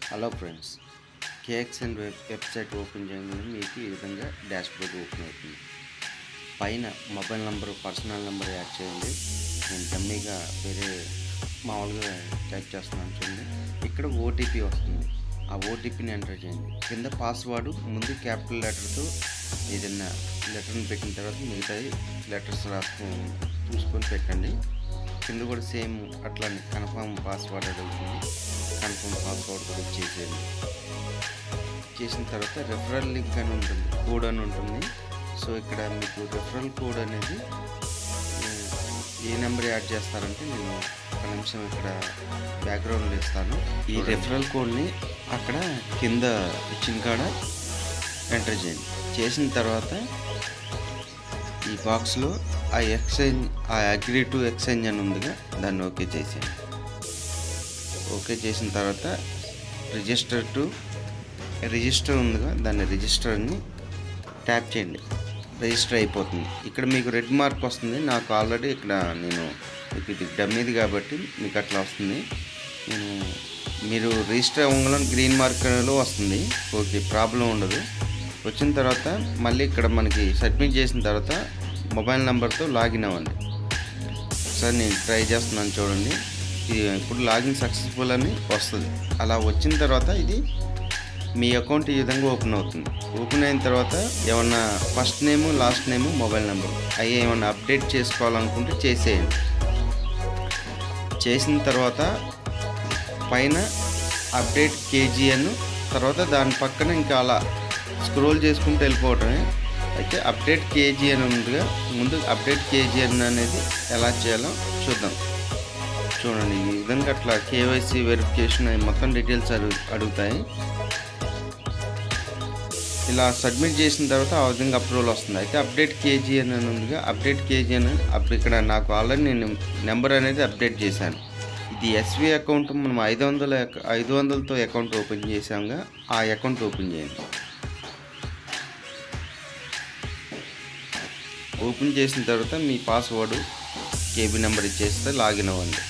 hello friends KXN web website open చేయగానే మీకు ఈ విధంగా డాష్ బోర్డ్ ఓపెన్ అవుతుంది పైన mobile number personal number add చేయండి నేను డమ్మీగా వేరే మామూలుగా టైప్ చేస్తున్నాను చూడండి ఇక్కడ ఓటీపీ వస్తుంది ఆ ఓటీపీని ఎంటర్ చేయండి కింద పాస్వర్డ్ ముందు క్యాపిటల్ లెటర్తో ఏదైనా లెటర్ని పెట్టిన తర్వాత మిగతాయి లెటర్స్ రాసుకొని చూసుకొని పెట్టండి కింద కూడా సేమ్ అట్లానే కన్ఫర్మ్ పాస్వర్డ్ అడుగుతుంది కన్ఫర్మ్ పాస్వర్డ్ కూడా ఇచ్చేసేయండి చేసిన తర్వాత రెఫరల్ లింక్ అని ఉంటుంది కోడ్ అని ఉంటుంది సో ఇక్కడ మీకు రెఫరల్ కోడ్ అనేది ఆ, ఏ నెంబర్ యాడ్ చేస్తారంటే నేను ఒక నిమిషం ఇక్కడ బ్యాక్గ్రౌండ్లో ఇస్తాను ఈ రెఫరల్ కోడ్ని అక్కడ కింద ఇచ్చిన కాడ ఎంటర్ చేయండి చేసిన తర్వాత ఈ బాక్స్లో ఆ ఎక్స్చేంజ్ ఆ అగ్రీ టు ఎక్స్చేంజ్ అని ఉందిగా దాన్ని ఓకే చేసేయండి ఓకే చేసిన తర్వాత రిజిస్టర్ టు రిజిస్టర్ ఉందిగా దాన్ని రిజిస్టర్ని ట్యాప్ చేయండి రిజిస్టర్ అయిపోతుంది ఇక్కడ మీకు రెడ్ మార్క్ వస్తుంది నాకు ఆల్రెడీ ఇక్కడ నేను మీకు ఇది డమ్మీది కాబట్టి మీకు అట్లా వస్తుంది నేను మీరు రిజిస్టర్ అవ్వగానే గ్రీన్ మార్కర్లో వస్తుంది ఓకే ప్రాబ్లం ఉండదు వచ్చిన తర్వాత మళ్ళీ ఇక్కడ మనకి సబ్మిట్ చేసిన తర్వాత మొబైల్ నెంబర్తో లాగిన్ అవ్వండి సార్ నేను ట్రై చేస్తున్నాను చూడండి ఇది ఇప్పుడు లాగిన్ సక్సెస్ఫుల్ అని వస్తుంది అలా వచ్చిన తర్వాత ఇది మీ అకౌంట్ ఈ విధంగా ఓపెన్ అవుతుంది ఓపెన్ అయిన తర్వాత ఏమన్నా first name last name mobile number అవి ఏమన్నా అప్డేట్ చేసుకోవాలనుకుంటే చేసేయండి చేసిన తర్వాత పైన అప్డేట్ కేజీఎన్ తర్వాత దాని పక్కన ఇంకా అలా స్క్రోల్ చేసుకుంటూ వెళ్ళిపోవటమే అయితే అప్డేట్ కేజీఎన్ ఉందిగా ముందు అప్డేట్ కేజీఎన్ అనేది ఎలా చేయాలో చూద్దాం చూడండి ఈ విధంగా అట్లా కేవైసీ వెరిఫికేషన్ అవి మొత్తం డీటెయిల్స్ అడుగు అడుగుతాయి ఇలా సబ్మిట్ చేసిన తర్వాత ఆ విధంగా అప్రూవల్ వస్తుంది అయితే అప్డేట్ కేజీఎన్ అని ఉందిగా అప్డేట్ కేజీఎన్ అప్పుడు ఇక్కడ నాకు ఆల్రెడీ నేను నెంబర్ అనేది అప్డేట్ చేశాను ఇది ఎస్వి అకౌంట్ మనం ఐదు వందల ఐదు వందలతో అకౌంట్ ఓపెన్ చేసాంగా ఆ అకౌంట్ ఓపెన్ చేయండి ఓపెన్ చేసిన తర్వాత మీ పాస్వర్డ్ కేబీ నెంబర్ ఇచ్చేస్తే లాగిన్ అవ్వండి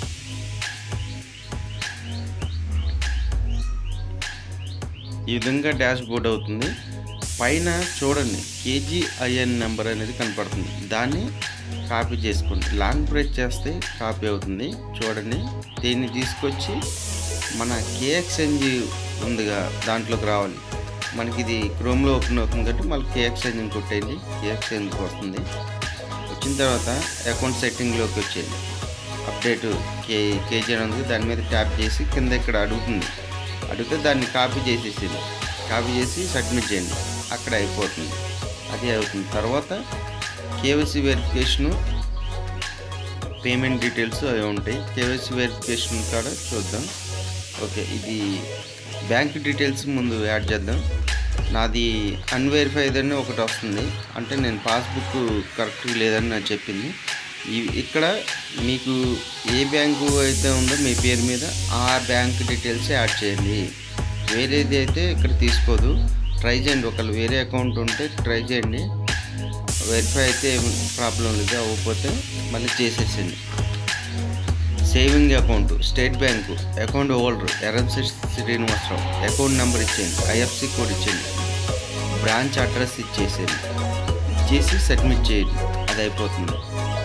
ఈ విధంగా డాష్ బోర్డ్ అవుతుంది పైన చూడండి కేజీఐఎన్ నెంబర్ అనేది కనపడుతుంది దాన్ని కాపీ చేసుకోండి లాంగ్ ప్రెస్ చేస్తే కాపీ అవుతుంది చూడండి దీన్ని తీసుకొచ్చి మన కేఎక్స్ఎన్జి ఉందిగా దాంట్లోకి రావాలి మనకి ఇది క్రోమ్లో ఓపెన్ అవుతుంది కాబట్టి మళ్ళీ కేఎక్స్ఎన్జిని కొట్టేయండి కేఎక్స్ఎన్జికి వస్తుంది వచ్చిన తర్వాత అకౌంట్ సెట్టింగ్లోకి వచ్చేయండి అప్డేట్ కే కేజీ అని ఉంది దాని మీద ట్యాప్ చేసి కింద ఇక్కడ అడుగుతుంది అడిగితే దాన్ని కాపీ చేసేసింది కాపీ చేసి సబ్మిట్ చేయండి అక్కడ అయిపోతుంది అది అవుతుంది తర్వాత కేవైసీ వెరిఫికేషను పేమెంట్ డీటెయిల్స్ అవి ఉంటాయి కేవైసీ వెరిఫికేషన్ కాడ చూద్దాం ఓకే ఇది బ్యాంక్ డీటెయిల్స్ ముందు యాడ్ చేద్దాం నాది అన్వెరిఫైడ్ అని ఒకటి వస్తుంది అంటే నేను పాస్బుక్ కరెక్ట్గా లేదని నాకు చెప్పింది ఈ- ఇక్కడ మీకు ఏ బ్యాంకు అయితే ఉందో మీ పేరు మీద ఆ బ్యాంక్ డీటెయిల్స్ యాడ్ చేయండి వేరేది అయితే ఇక్కడ తీసుకోదు ట్రై చేయండి ఒకవేళ వేరే అకౌంట్ ఉంటే ట్రై చేయండి వెరిఫై అయితే ప్రాబ్లం లేదు అవ్వకపోతే మళ్ళీ చేసేసేయండి saving account state bank account holder Erramsetti Srinivasarao account number ఇచ్చేయండి ఐఎఫ్సి కోడ్ ఇచ్చేయండి బ్రాంచ్ అడ్రస్ ఇచ్చేసేయండి ఇచ్చేసి సబ్మిట్ చేయండి అది అయిపోతుంది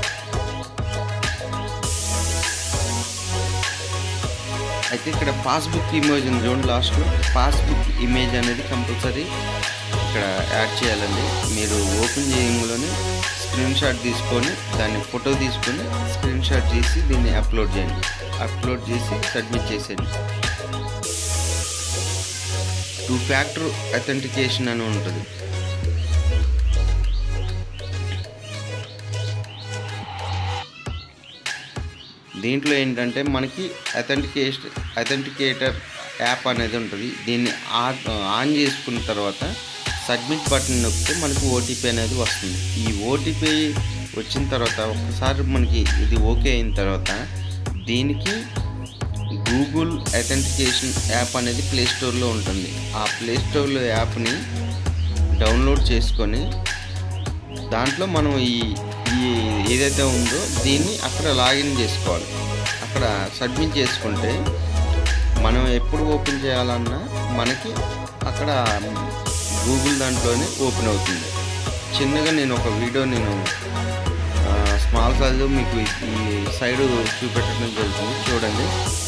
అయితే ఇక్కడ పాస్బుక్ ఇమేజ్ ఉంది చూడండి లాస్ట్లో పాస్బుక్ ఇమేజ్ అనేది కంపల్సరీ ఇక్కడ యాడ్ చేయాలండి మీరు ఓపెన్ చేయడంలోనే స్క్రీన్ షాట్ తీసుకొని దాన్ని ఫోటో తీసుకొని స్క్రీన్ షాట్ చేసి దీన్ని అప్లోడ్ చేయండి అప్లోడ్ చేసి సబ్మిట్ చేసేయండి టూ ఫ్యాక్టర్ అథెంటికేషన్ అని ఉంటుంది దీంట్లో ఏంటంటే మనకి అథెంటికేషన్ అథెంటికేటర్ యాప్ అనేది ఉంటుంది దీన్ని ఆన్ ఆన్ చేసుకున్న తర్వాత సబ్మిట్ బటన్ నొక్కితే మనకి ఓటీపీ అనేది వస్తుంది ఈ ఓటీపీ వచ్చిన తర్వాత ఒక్కసారి మనకి ఇది ఓకే అయిన తర్వాత దీనికి గూగుల్ అథెంటికేషన్ యాప్ అనేది ప్లే స్టోర్లో ఉంటుంది ఆ ప్లే స్టోర్లో యాప్ని డౌన్లోడ్ చేసుకొని దాంట్లో మనం ఈ ఈ ఏదైతే ఉందో దీన్ని అక్కడ లాగిన్ చేసుకోవాలి అక్కడ సబ్మిట్ చేసుకుంటే మనం ఎప్పుడు ఓపెన్ చేయాలన్నా మనకి అక్కడ గూగుల్ దాంట్లోనే ఓపెన్ అవుతుంది చిన్నగా నేను ఒక వీడియో నేను స్మాల్ సైజు మీకు ఈ సైడ్ చూపెట్టడం జరుగుతుంది చూడండి